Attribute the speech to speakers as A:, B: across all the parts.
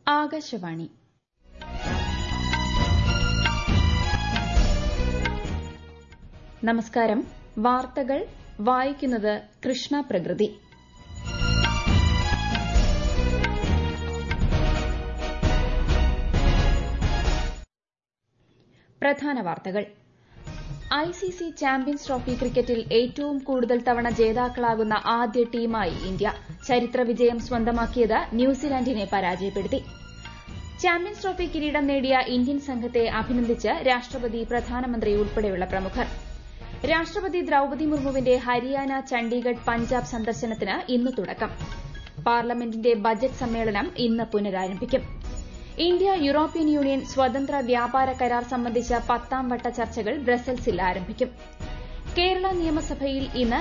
A: ആകാശവാണി നമസ്കാരം വാർത്തകൾ വായിക്കുന്നത് കൃഷ്ണ പ്രകൃതി പ്രധാന വാർത്തകൾ ഐസിസി ചാമ്പ്യൻസ് ട്രോഫി ക്രിക്കറ്റിൽ ഏറ്റവും കൂടുതൽ തവണ ജേതാക്കളാകുന്ന ആദ്യ ടീമായി ഇന്ത്യ ചരിത്ര വിജയം സ്വന്തമാക്കിയത് ന്യൂസിലാൻഡിനെ പരാജയപ്പെടുത്തി ചാമ്പ്യൻസ് ട്രോഫി കിരീടം നേടിയ ഇന്ത്യൻ സംഘത്തെ അഭിനന്ദിച്ച് രാഷ്ട്രപതി പ്രധാനമന്ത്രി ഉൾപ്പെടെയുള്ള പ്രമുഖർ രാഷ്ട്രപതി ദ്രൌപതി മുർമുവിന്റെ ഹരിയാന ചണ്ഡീഗഡ് പഞ്ചാബ് സന്ദർശനത്തിന് ഇന്ന് തുടക്കം പാർലമെന്റിന്റെ ബജറ്റ് സമ്മേളനം ഇന്ന് പുനരാരംഭിക്കും ഇന്ത്യ യൂറോപ്യൻ യൂണിയൻ സ്വതന്ത്ര വ്യാപാര കരാർ സംബന്ധിച്ച പത്താം വട്ട ചർച്ചകൾ ബ്രസൽസിൽ ആരംഭിക്കും കേരള നിയമസഭയിൽ ഇന്ന്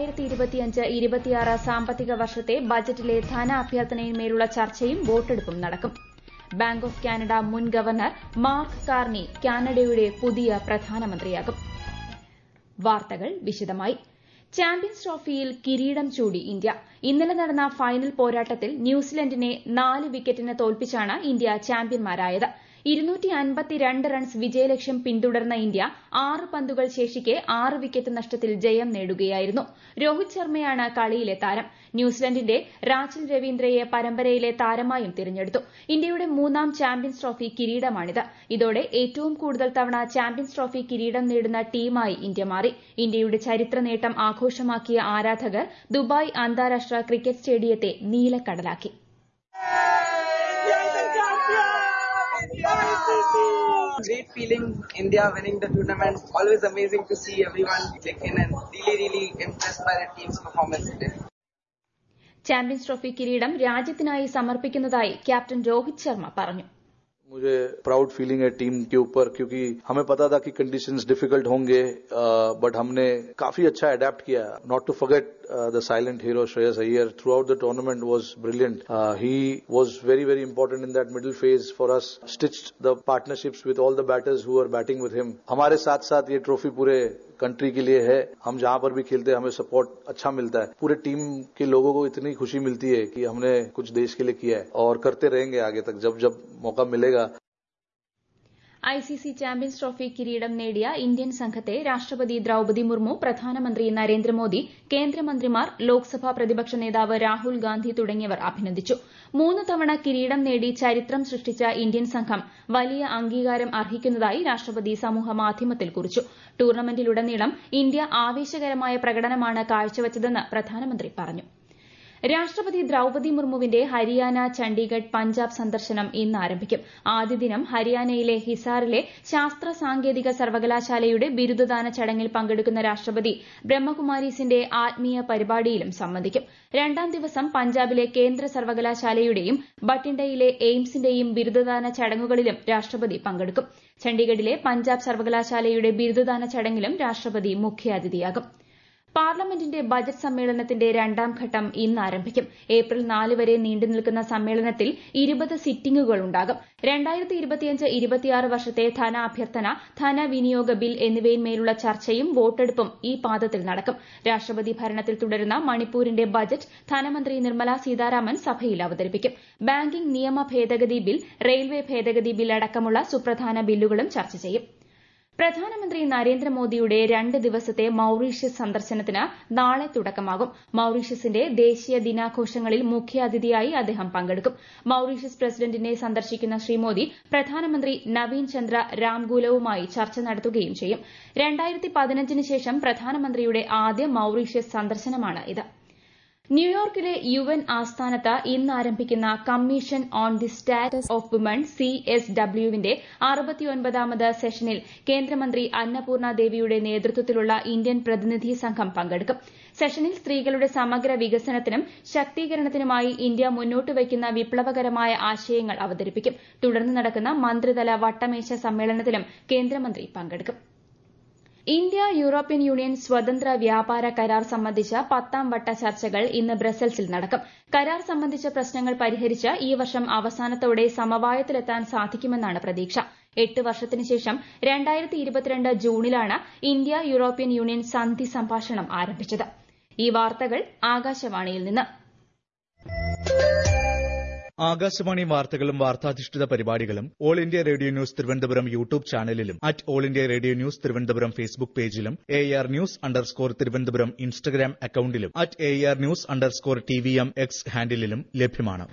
A: സാമ്പത്തിക വർഷത്തെ ബജറ്റിലെ ധനാഭ്യർത്ഥനയിന്മേലുള്ള ചർച്ചയും വോട്ടെടുപ്പും നടക്കും ബാങ്ക് ഓഫ് കാനഡ മുൻ ഗവർണർ മാർക്ക് കാർണി കാനഡയുടെ പുതിയ പ്രധാനമന്ത്രിയാകും വാർത്തകൾ വിശദമായി ചാമ്പ്യൻസ് ട്രോഫിയിൽ കിരീടം ചൂടി ഇന്ത്യ ഇന്നലെ നടന്ന ഫൈനൽ പോരാട്ടത്തിൽ ന്യൂസിലൻഡിനെ നാല് വിക്കറ്റിന് തോൽപ്പിച്ചാണ് ഇന്ത്യ ചാമ്പ്യന്മാരായത് റൺസ് വിജയലക്ഷ്യം പിന്തുടർന്ന ഇന്ത്യ ആറ് പന്തുകൾ ശേഷിക്കെ ആറ് വിക്കറ്റ് നഷ്ടത്തിൽ ജയം നേടുകയായിരുന്നു രോഹിത് ശർമ്മയാണ് കളിയിലെ താരം ന്യൂസിലൻഡിന്റെ രാച്ചൽ രവീന്ദ്രയെ പരമ്പരയിലെ താരമായും തിരഞ്ഞെടുത്തു ഇന്ത്യയുടെ മൂന്നാം ചാമ്പ്യൻസ് ട്രോഫി കിരീടമാണിത് ഇതോടെ ഏറ്റവും കൂടുതൽ തവണ ചാമ്പ്യൻസ് ട്രോഫി കിരീടം നേടുന്ന ടീമായി ഇന്ത്യ മാറി ഇന്ത്യയുടെ ചരിത്ര നേട്ടം ആഘോഷമാക്കിയ ആരാധകർ ദുബായ് അന്താരാഷ്ട്ര ക്രിക്കറ്റ് സ്റ്റേഡിയത്തെ നീലക്കടലാക്കി
B: Great feeling, India winning the tournament. Always amazing to see everyone click in and really, really impressed by the team's performance today.
A: Champions trophy കിരീടം രാജ്യത്തിനായി സമർപ്പിക്കുന്നതായി ക്യാപ്റ്റൻ രോഹിത് ശർമ്മ പറഞ്ഞു
C: मुझे प्राउड फीलिंग है टीम के ऊपर क्योंकि हमें पता था कि कंडीशंस डिफिकल्ट होंगे बट हमने काफी अच्छा अडेप्ट किया not to forget the silent hero Shreyas Iyer throughout the tournament was brilliant he was very very important in that middle phase for us stitched the partnerships with all the batters who are batting with him हमारे साथ साथ ये trophy पूरे country के लिए है हम जहां पर भी खेलते हैं हमें सपोर्ट अच्छा मिलता है पूरे टीम के लोगों को इतनी खुशी मिलती है कि हमने कुछ देश के लिए किया है और करते रहेंगे आगे तक जब जब मौका मिलेगा
A: ഐസിസി ചാമ്പ്യൻസ് ട്രോഫി കിരീടം നേടിയ ഇന്ത്യൻ സംഘത്തെ രാഷ്ട്രപതി ദ്രൌപതി മുർമു പ്രധാനമന്ത്രി നരേന്ദ്രമോദി കേന്ദ്രമന്ത്രിമാർ ലോക്സഭാ പ്രതിപക്ഷ നേതാവ് രാഹുൽ ഗാന്ധി തുടങ്ങിയവർ അഭിനന്ദിച്ചു മൂന്ന് തവണ കിരീടം നേടി ചരിത്രം സൃഷ്ടിച്ച ഇന്ത്യൻ സംഘം വലിയ അംഗീകാരം അർഹിക്കുന്നതായി രാഷ്ട്രപതി സമൂഹമാധ്യമത്തിൽ കുറിച്ചു ടൂർണമെന്റിലുടനീളം ഇന്ത്യ ആവേശകരമായ പ്രകടനമാണ് കാഴ്ചവച്ചതെന്ന് പ്രധാനമന്ത്രി പറഞ്ഞു രാഷ്ട്രപതി ദ്രൌപതി മുർമുവിന്റെ ഹരിയാന ചണ്ഡീഗഡ് പഞ്ചാബ് സന്ദർശനം ഇന്ന് ആരംഭിക്കും ആദ്യ ദിനം ഹരിയാനയിലെ ഹിസാറിലെ ശാസ്ത്ര സാങ്കേതിക സർവകലാശാലയുടെ ബിരുദദാന ചടങ്ങിൽ പങ്കെടുക്കുന്ന രാഷ്ട്രപതി ബ്രഹ്മകുമാരീസിന്റെ ആത്മീയ പരിപാടിയിലും സംബന്ധിക്കും രണ്ടാം ദിവസം പഞ്ചാബിലെ കേന്ദ്ര സർവകലാശാലയുടെയും ബട്ടിണ്ടയിലെ എയിംസിന്റെയും ബിരുദദാന ചടങ്ങുകളിലും രാഷ്ട്രപതി പങ്കെടുക്കും ചണ്ഡീഗഡിലെ പഞ്ചാബ് സർവകലാശാലയുടെ ബിരുദദാന ചടങ്ങിലും രാഷ്ട്രപതി മുഖ്യാതിഥിയാകും പാർലമെന്റിന്റെ ബജറ്റ് സമ്മേളനത്തിന്റെ രണ്ടാം ഘട്ടം ഇന്ന് ആരംഭിക്കും ഏപ്രിൽ നാല് വരെ നീണ്ടുനിൽക്കുന്ന സമ്മേളനത്തിൽ ഇരുപത് സിറ്റിംഗുകൾ ഉണ്ടാകും വർഷത്തെ ധനാഭ്യർത്ഥന ധനവിനിയോഗ ബിൽ എന്നിവയിന്മേലുള്ള ചർച്ചയും വോട്ടെടുപ്പും ഈ പാദത്തിൽ നടക്കും രാഷ്ട്രപതി ഭരണത്തിൽ തുടരുന്ന മണിപ്പൂരിന്റെ ബജറ്റ് ധനമന്ത്രി നിർമ്മല സീതാരാമൻ സഭയിൽ അവതരിപ്പിക്കും ബാങ്കിംഗ് നിയമ ഭേദഗതി ബിൽ റെയിൽവേ ഭേദഗതി ബിൽ അടക്കമുള്ള സുപ്രധാന ബില്ലുകളും ചർച്ച ചെയ്യും പ്രധാനമന്ത്രി നരേന്ദ്രമോദിയുടെ രണ്ട് ദിവസത്തെ മൌറീഷ്യസ് സന്ദർശനത്തിന് നാളെ തുടക്കമാകും മൌറീഷ്യസിന്റെ ദേശീയ ദിനാഘോഷങ്ങളിൽ മുഖ്യാതിഥിയായി അദ്ദേഹം പങ്കെടുക്കും മൌറീഷ്യസ് പ്രസിഡന്റിനെ സന്ദർശിക്കുന്ന ശ്രീ മോദി പ്രധാനമന്ത്രി നവീൻ ചന്ദ്ര രാംഗൂലവുമായി ചർച്ച നടത്തുകയും ചെയ്യും രണ്ടായിരത്തി പതിനഞ്ചിന് ശേഷം പ്രധാനമന്ത്രിയുടെ ആദ്യ മൌറീഷ്യസ് സന്ദർശനമാണ് ഇത് ന്യൂയോർക്കിലെ യു എൻ ആസ്ഥാനത്ത് ഇന്ന് ആരംഭിക്കുന്ന commission on the status of women C S ഡബ്ല്യുവിന്റെ അറുപത്തിയൊൻപതാമത് സെഷനിൽ കേന്ദ്രമന്ത്രി അന്നപൂർണ ദേവിയുടെ നേതൃത്വത്തിലുള്ള ഇന്ത്യൻ പ്രതിനിധി സംഘം പങ്കെടുക്കും സെഷനിൽ സ്ത്രീകളുടെ സമഗ്ര വികസനത്തിനും ശാക്തീകരണത്തിനുമായി ഇന്ത്യ മുന്നോട്ട് വയ്ക്കുന്ന വിപ്ലവകരമായ ആശയങ്ങൾ അവതരിപ്പിക്കും തുടർന്ന് നടക്കുന്ന മന്ത്രിതല വട്ടമേശ സമ്മേളനത്തിലും കേന്ദ്രമന്ത്രി പങ്കെടുക്കും ഇന്ത്യ യൂറോപ്യൻ യൂണിയൻ സ്വതന്ത്ര വ്യാപാര കരാർ സംബന്ധിച്ച പത്താം വട്ട ചർച്ചകൾ ഇന്ന് ബ്രസൽസിൽ നടക്കും കരാർ സംബന്ധിച്ച പ്രശ്നങ്ങൾ പരിഹരിച്ച് ഈ വർഷം അവസാനത്തോടെ സമവായത്തിലെത്താൻ സാധിക്കുമെന്നാണ് പ്രതീക്ഷ എട്ട് വർഷത്തിന് ശേഷം ജൂണിലാണ് ഇന്ത്യ യൂറോപ്യൻ യൂണിയൻ സന്ധി സംഭാഷണം ആരംഭിച്ചത് ഈ വാർത്തകൾ ആകാശവാണിയിൽ നിന്ന്
D: ആകാശവാണി വാർത്തകളും വാർത്താധിഷ്ഠിത പരിപാടികളും all India radio news Thiruvananthapuram YouTube ചാനലിലും at all India radio news Thiruvananthapuram Facebook പേജിലും A R news underscore Thiruvananthapuram Instagram അക്കൌണ്ടിലും at A R news underscore T V M X ഹാൻഡിലും ലഭ്യമാണ്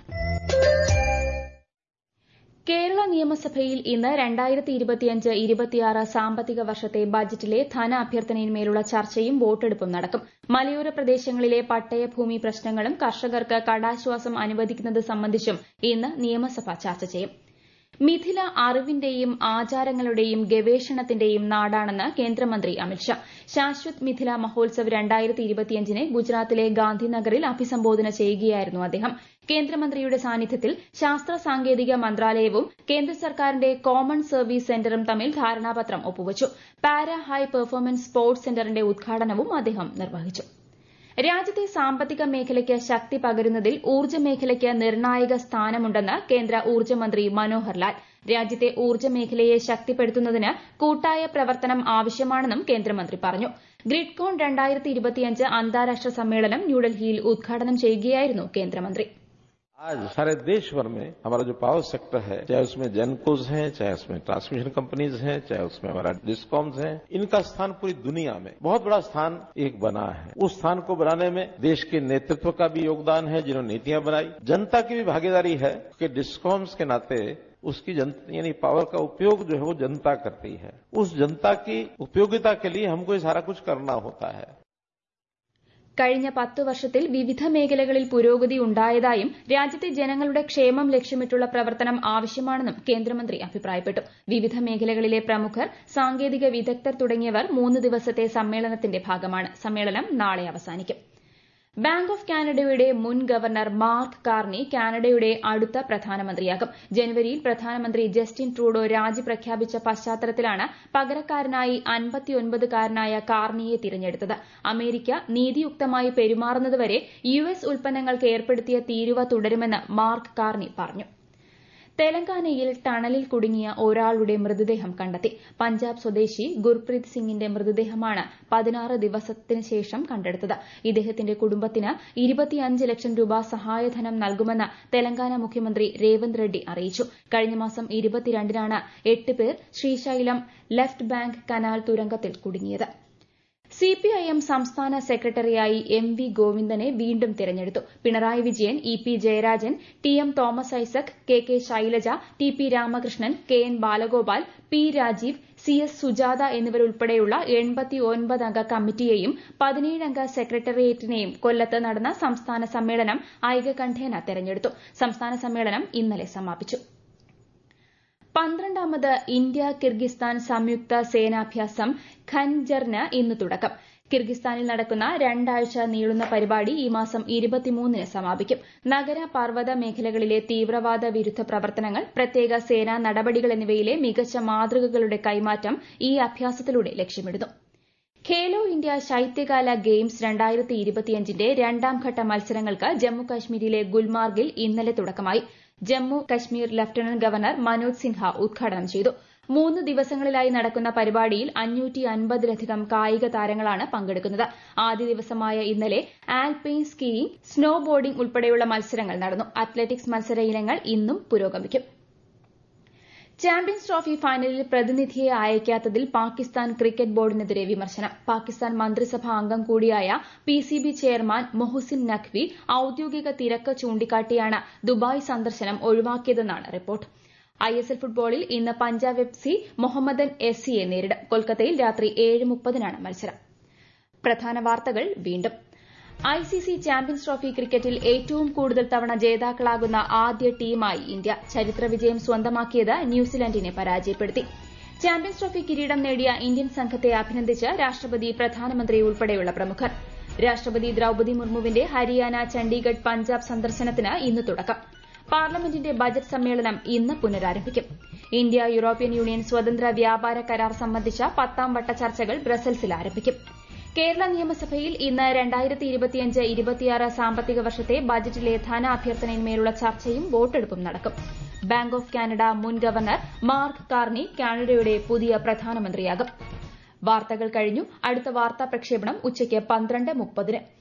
A: കേരള നിയമസഭയിൽ ഇന്ന് രണ്ടായിരത്തി ഇരുപത്തിയഞ്ച് ഇരുപത്തിയാറ് സാമ്പത്തിക വർഷത്തെ ബജറ്റിലെ ധനാഭ്യർത്ഥനയിന്മേലുള്ള ചർച്ചയും വോട്ടെടുപ്പും നടക്കും മലയോര പ്രദേശങ്ങളിലെ പട്ടയഭൂമി പ്രശ്നങ്ങളും കർഷകർക്ക് കടാശ്വാസം അനുവദിക്കുന്നത് സംബന്ധിച്ചും ഇന്ന് നിയമസഭ ചർച്ച ചെയ്യും മിഥില അറിവിന്റെയും ആചാരങ്ങളുടെയും ഗവേഷണത്തിന്റെയും നാടാണെന്ന് കേന്ദ്രമന്ത്രി അമിത്ഷാ ശാശ്വത് മിഥില മഹോത്സവ് രണ്ടായിരത്തി ഇരുപത്തിയഞ്ചിനെ ഗുജറാത്തിലെ ഗാന്ധിനഗറിൽ അഭിസംബോധന ചെയ്യുകയായിരുന്നു അദ്ദേഹം കേന്ദ്രമന്ത്രിയുടെ സാന്നിധ്യത്തിൽ ശാസ്ത്ര സാങ്കേതിക മന്ത്രാലയവും കേന്ദ്ര സർക്കാരിന്റെ കോമൺ സർവീസ് സെന്ററും തമ്മിൽ ധാരണാപത്രം ഒപ്പുവച്ചു പാരാ ഹൈ പെർഫോമൻസ് സ്പോർട്സ് സെന്ററിന്റെ ഉദ്ഘാടനവും അദ്ദേഹം നിർവഹിച്ചു രാജ്യത്തെ സാമ്പത്തിക മേഖലയ്ക്ക് ശക്തി പകരുന്നതിൽ ഊർജ്ജ മേഖലയ്ക്ക് നിർണായക സ്ഥാനമുണ്ടെന്ന് കേന്ദ്ര ഊർജ്ജമന്ത്രി മനോഹർ ലാൽ രാജ്യത്തെ ഊർജ്ജ മേഖലയെ ശക്തിപ്പെടുത്തുന്നതിന് കൂട്ടായ പ്രവർത്തനം ആവശ്യമാണെന്നും കേന്ദ്രമന്ത്രി പറഞ്ഞു ഗ്രിഡ്കോൺ രണ്ടായിരത്തി ഇരുപത്തിയഞ്ച് അന്താരാഷ്ട്ര സമ്മേളനം ന്യൂഡൽഹിയിൽ ഉദ്ഘാടനം ചെയ്യുകയായിരുന്നു കേന്ദ്രമന്ത്രി
E: आज सारे देश भर में हमारा जो पावर सेक्टर है चाहे उसमें जेनकोज हैं चाहे उसमें ट्रांसमिशन कंपनीज हैं चाहे उसमें हमारा डिस्कॉम्स हैं इनका स्थान पूरी दुनिया में बहुत बड़ा स्थान एक बना है उस स्थान को बनाने में देश के नेतृत्व का भी योगदान है जिन्होंने नीतियां बनाई जनता की भी भागीदारी है कि डिस्कॉम्स के नाते उसकी जनता यानी पावर का उपयोग जो है वो जनता करती है उस जनता की उपयोगिता के लिए हमको ये सारा कुछ करना होता है
A: കഴിഞ്ഞ പത്തു വർഷത്തിൽ വിവിധ മേഖലകളിൽ പുരോഗതി ഉണ്ടായതായും രാജ്യത്തെ ജനങ്ങളുടെ ക്ഷേമം ലക്ഷ്യമിട്ടുള്ള പ്രവർത്തനം ആവശ്യമാണെന്നും കേന്ദ്രമന്ത്രി അഭിപ്രായപ്പെട്ടു വിവിധ മേഖലകളിലെ പ്രമുഖർ സാങ്കേതിക വിദഗ്ധർ തുടങ്ങിയവർ മൂന്ന് ദിവസത്തെ സമ്മേളനത്തിന്റെ ഭാഗമാണ് സമ്മേളനം നാളെ അവസാനിക്കും ബാങ്ക് ഓഫ് കാനഡയുടെ മുൻ ഗവർണർ മാർക്ക് കാർണി കാനഡയുടെ അടുത്ത പ്രധാനമന്ത്രിയാകും ജനുവരിയിൽ പ്രധാനമന്ത്രി ജസ്റ്റിൻ ട്രൂഡോ രാജി പ്രഖ്യാപിച്ച പശ്ചാത്തലത്തിലാണ് പകരക്കാരനായി അൻപത്തിയൊൻപതുകാരനായ കാർണിയെ തിരഞ്ഞെടുത്തത് അമേരിക്ക നീതിയുക്തമായി പെരുമാറുന്നതുവരെ യു എസ് ഉൽപ്പന്നങ്ങൾക്ക് ഏർപ്പെടുത്തിയ തീരുവ തുടരുമെന്ന് മാർക്ക് കാർണി പറഞ്ഞു തെലങ്കാനയിൽ ടണലിൽ കുടുങ്ങിയ ഒരാളുടെ മൃതദേഹം കണ്ടെത്തി പഞ്ചാബ് സ്വദേശി ഗുർപ്രീത് സിംഗിന്റെ മൃതദേഹമാണ് പതിനാറ് ദിവസത്തിന് ശേഷം കണ്ടെടുത്തത് ഇദ്ദേഹത്തിന്റെ കുടുംബത്തിന് ഇരുപത്തിയഞ്ച് ലക്ഷം രൂപ സഹായധനം നൽകുമെന്ന് തെലങ്കാന മുഖ്യമന്ത്രി രേവന്ത് റെഡ്ഡി അറിയിച്ചു കഴിഞ്ഞ മാസം ഇരുപത്തിരണ്ടിനാണ് എട്ട് പേർ ശ്രീശൈലം ലെഫ്റ്റ് ബാങ്ക് കനാൽ തുരങ്കത്തിൽ കുടുങ്ങിയത് സിപിഐഎം സംസ്ഥാന സെക്രട്ടറിയായി എം വി ഗോവിന്ദനെ വീണ്ടും തിരഞ്ഞെടുത്തു Pinarayi Vijayan E P Jayarajan T M Thomas Isaac K K Shailaja T P Ramakrishnan K N Balagopal P Rajeev C S Sujatha എന്നിവരുൾപ്പെടെയുള്ള അംഗ കമ്മിറ്റിയെയും പതിനേഴംഗ സെക്രട്ടേറിയറ്റിനെയും കൊല്ലത്ത് നടന്ന സംസ്ഥാന സമ്മേളനം ഐകകണ്ഠേന തെരഞ്ഞെടുത്തു സംസ്ഥാന സമ്മേളനം ഇന്നലെ സമാപിച്ചു പന്ത്രണ്ടാമത് ഇന്ത്യ കിർഗിസ്ഥാൻ സംയുക്ത സേനാഭ്യാസം ഖൻജറിന് ഇന്ന് തുടക്കം കിർഗിസ്ഥാനിൽ നടക്കുന്ന രണ്ടാഴ്ച നീളുന്ന പരിപാടി ഈ മാസം ഇരുപത്തിമൂന്നിന് സമാപിക്കും നഗര പർവ്വത മേഖലകളിലെ തീവ്രവാദ വിരുദ്ധ പ്രവർത്തനങ്ങൾ പ്രത്യേക സേനാ നടപടികൾ എന്നിവയിലെ മികച്ച മാതൃകകളുടെ കൈമാറ്റം ഈ അഭ്യാസത്തിലൂടെ ലക്ഷ്യമിടുന്നു ഖേലോ ഇന്ത്യ ശൈത്യകാല ഗെയിംസ് രണ്ടായിരത്തി ഇരുപത്തിയഞ്ചിന്റെ രണ്ടാം ഘട്ട മത്സരങ്ങൾക്ക് ജമ്മു കശ്മീരിലെ ഗുൽമാർഗിൽ ഇന്നലെ തുടക്കമായി ജമ്മു കശ്മീർ ലഫ്റ്റനന്റ് ഗവർണർ മനോജ് സിൻഹ ഉദ്ഘാടനം ചെയ്തു മൂന്ന് ദിവസങ്ങളിലായി നടക്കുന്ന പരിപാടിയിൽ അഞ്ഞൂറ്റി അൻപതിലധികം കായിക താരങ്ങളാണ് പങ്കെടുക്കുന്നത് ആദ്യ ദിവസമായ ഇന്നലെ ആൽപൈൻ സ്കീയിംഗ് സ്നോ ബോർഡിംഗ് ഉൾപ്പെടെയുള്ള മത്സരങ്ങൾ നടന്നു അത്ലറ്റിക്സ് മത്സര ഇനങ്ങൾ ഇന്നും പുരോഗമിക്കും ചാമ്പ്യൻസ് ട്രോഫി ഫൈനലിൽ പ്രതിനിധിയെ അയക്കാത്തതിൽ പാകിസ്ഥാൻ ക്രിക്കറ്റ് ബോർഡിനെതിരെ വിമർശനം പാകിസ്ഥാൻ മന്ത്രിസഭാ അംഗം കൂടിയായ പിസിബി ചെയർമാൻ മൊഹസിൻ നഖ്വി ഔദ്യോഗിക തിരക്ക് ചൂണ്ടിക്കാട്ടിയാണ് ദുബായ് സന്ദർശനം ഒഴിവാക്കിയതെന്നാണ് റിപ്പോർട്ട് ഐഎസ്എൽ ഫുട്ബോളിൽ ഇന്ന് Punjab F C Mohammedan F സിയെ നേരിടും കൊൽക്കത്തയിൽ രാത്രി ഏഴ് മുപ്പതിനാണ് മത്സരം പ്രധാന വാർത്തകൾ വീണ്ടും ഐസിസി ചാമ്പ്യൻസ് ട്രോഫി ക്രിക്കറ്റിൽ ഏറ്റവും കൂടുതൽ തവണ ജേതാക്കളാകുന്ന ആദ്യ ടീമായി ഇന്ത്യ ചരിത്ര വിജയം സ്വന്തമാക്കിയത് ന്യൂസിലൻഡിനെ പരാജയപ്പെടുത്തി ചാമ്പ്യൻസ് ട്രോഫി കിരീടം നേടിയ ഇന്ത്യൻ സംഘത്തെ അഭിനന്ദിച്ച് രാഷ്ട്രപതി പ്രധാനമന്ത്രി ഉൾപ്പെടെയുള്ള പ്രമുഖർ രാഷ്ട്രപതി ദ്രൌപതി മുർമുവിന്റെ ഹരിയാന ചണ്ഡീഗഡ് പഞ്ചാബ് സന്ദർശനത്തിന് ഇന്ന് തുടക്കം പാർലമെന്റിന്റെ ബജറ്റ് സമ്മേളനം ഇന്ന് പുനരാരംഭിക്കും ഇന്ത്യ യൂറോപ്യൻ യൂണിയൻ സ്വതന്ത്ര വ്യാപാര കരാർ സംബന്ധിച്ച പത്താം വട്ട ചർച്ചകൾ ബ്രസൽസിൽ ആരംഭിക്കും കേരള നിയമസഭയിൽ ഇന്ന് രണ്ടായിരത്തി ഇരുപത്തിയഞ്ച് ഇരുപത്തിയാറ് സാമ്പത്തിക വർഷത്തെ ബജറ്റിലെ ധനാഭ്യർത്ഥനയിന്മേലുള്ള ചർച്ചയും വോട്ടെടുപ്പും നടക്കും ബാങ്ക് ഓഫ് കാനഡ മുൻ ഗവർണർ മാർക്ക് കാർണി കാനഡയുടെ പുതിയ പ്രധാനമന്ത്രിയാകും വാർത്തകൾ കഴിഞ്ഞു അടുത്ത വാർത്താ പ്രക്ഷേപണം ഉച്ചയ്ക്ക് പന്ത്രണ്ട് മുപ്പതിന്